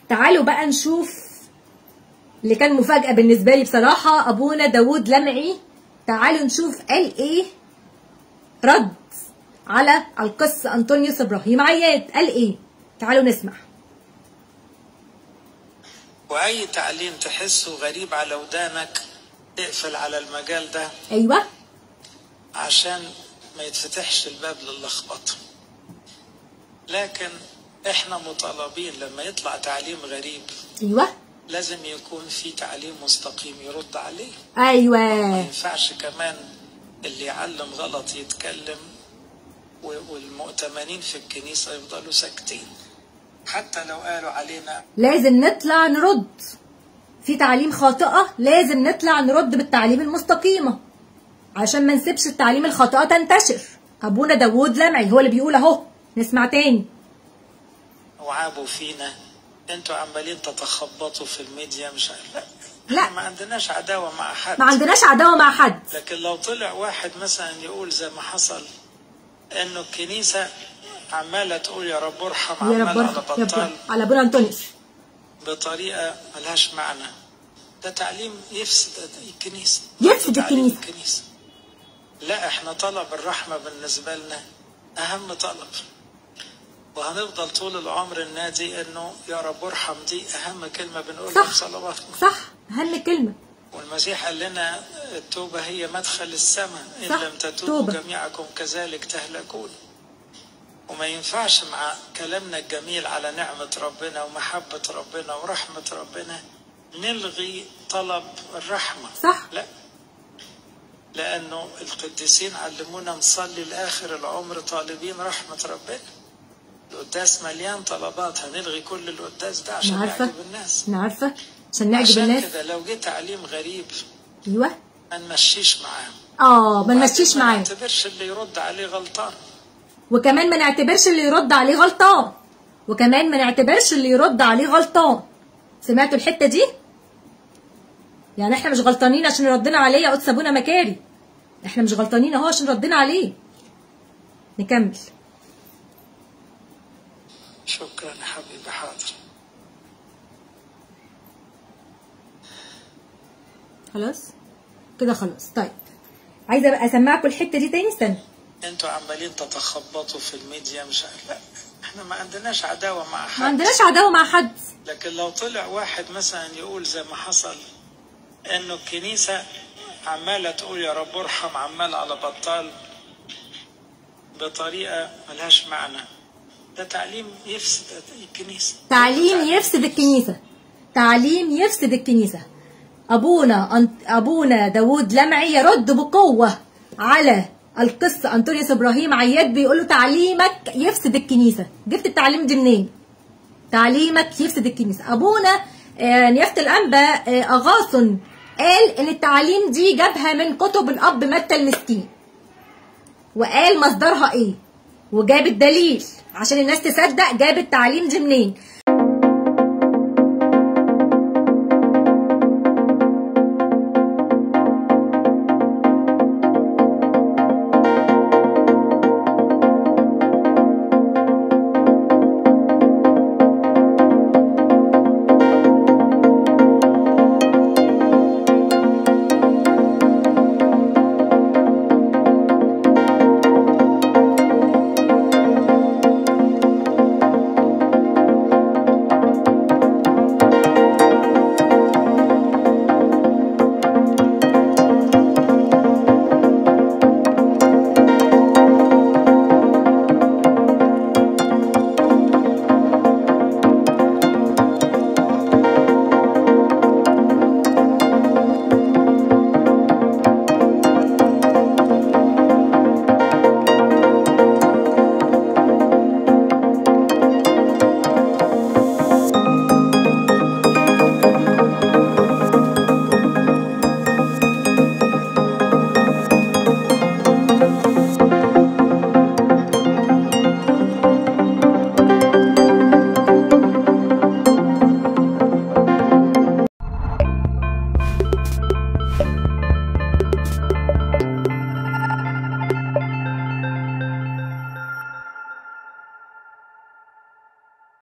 تعالوا بقى نشوف اللي كان مفاجأة بالنسبة لي بصراحة أبونا داوود لمعي تعالوا نشوف قال إيه رد على القس أنطونيوس إبراهيم عياد قال إيه تعالوا نسمع واي تعليم تحسه غريب على ودانك اقفل على المجال ده أيوه عشان ما يتفتحش الباب للخبطه لكن احنا مطالبين لما يطلع تعليم غريب أيوه لازم يكون في تعليم مستقيم يرد عليه أيوه ما ينفعش كمان اللي يعلم غلط يتكلم و- والمؤتمنين في الكنيسة يفضلوا ساكتين حتى لو قالوا علينا لازم نطلع نرد في تعليم خاطئة لازم نطلع نرد بالتعليم المستقيمة عشان ما نسيبش التعليم الخاطئة تنتشر أبونا داوود لمعي هو اللي بيقول أهو نسمع تاني وعابوا فينا انتوا عمالين تتخبطوا في الميديا مش عارف لا لا. إحنا ما عندناش عداوة مع حد ما عندناش عداوة مع حد لكن لو طلع واحد مثلا يقول زي ما حصل انه الكنيسة عمالة تقول يا رب ارحم يا رب عمال على ارحم يا بطال رب على أبونا أنطونيوس بطريقة ملهاش معنى ده تعليم يفسد الكنيسة يفسد ده تعليم الكنيسة. الكنيسة لا احنا طلب الرحمة بالنسبة لنا أهم طلب وهنفضل طول العمر ننادي انه يا رب ارحم دي اهم كلمة بنقولها صح. في صلواتنا صح أهم كلمة والمسيح قال لنا التوبة هي مدخل السماء إن صح، لم تتوبوا توبة. جميعكم كذلك تهلكون وما ينفعش مع كلامنا الجميل على نعمة ربنا ومحبة ربنا ورحمة ربنا نلغي طلب الرحمة صح. لا لأنه القديسين علمونا نصلي لآخر العمر طالبين رحمة ربنا القداس مليان طلبات هنلغي كل القداس ده عشان أنا عارفة نعجب الناس أنا عارفة عشان نعجب عشان الناس كده لو جه تعليم غريب أيوه ما نمشيش معاه اه ما نمشيش ما معاه نعتبرش اللي يرد عليه غلطان وكمان ما نعتبرش اللي يرد عليه غلطان وكمان ما نعتبرش اللي يرد عليه غلطان سمعتوا الحته دي يعني احنا مش غلطانين عشان ردنا عليه يا قدس ابونا مكاري احنا مش غلطانين اهو عشان ردنا عليه نكمل شكرا يا حبيبي حاضر خلاص كده خلاص طيب عايزه بقى اسمعكم الحته دي تاني استنى انتوا عمالين تتخبطوا في الميديا مش عارف لا احنا ما عندناش عداوة مع ما حد عندناش عداوه مع حد لكن لو طلع واحد مثلا يقول زي ما حصل انه الكنيسة عمالة تقول يا رب ارحم عمال على بطال بطريقة ملهاش معنى ده تعليم يفسد الكنيسة تعليم يفسد الكنيسة تعليم يفسد الكنيسة أبونا أنت أبونا داوود لمعي يرد بقوة على القس أنطونيوس إبراهيم عياد بيقول له تعليمك يفسد الكنيسة جبت التعليم دي منين؟ تعليمك يفسد الكنيسة أبونا آه، نيافة الأنبا آه، أغاثن قال إن التعليم دي جابها من كتب الأب متى المسكين وقال مصدرها ايه وجاب الدليل عشان الناس تصدق جاب التعليم دي منين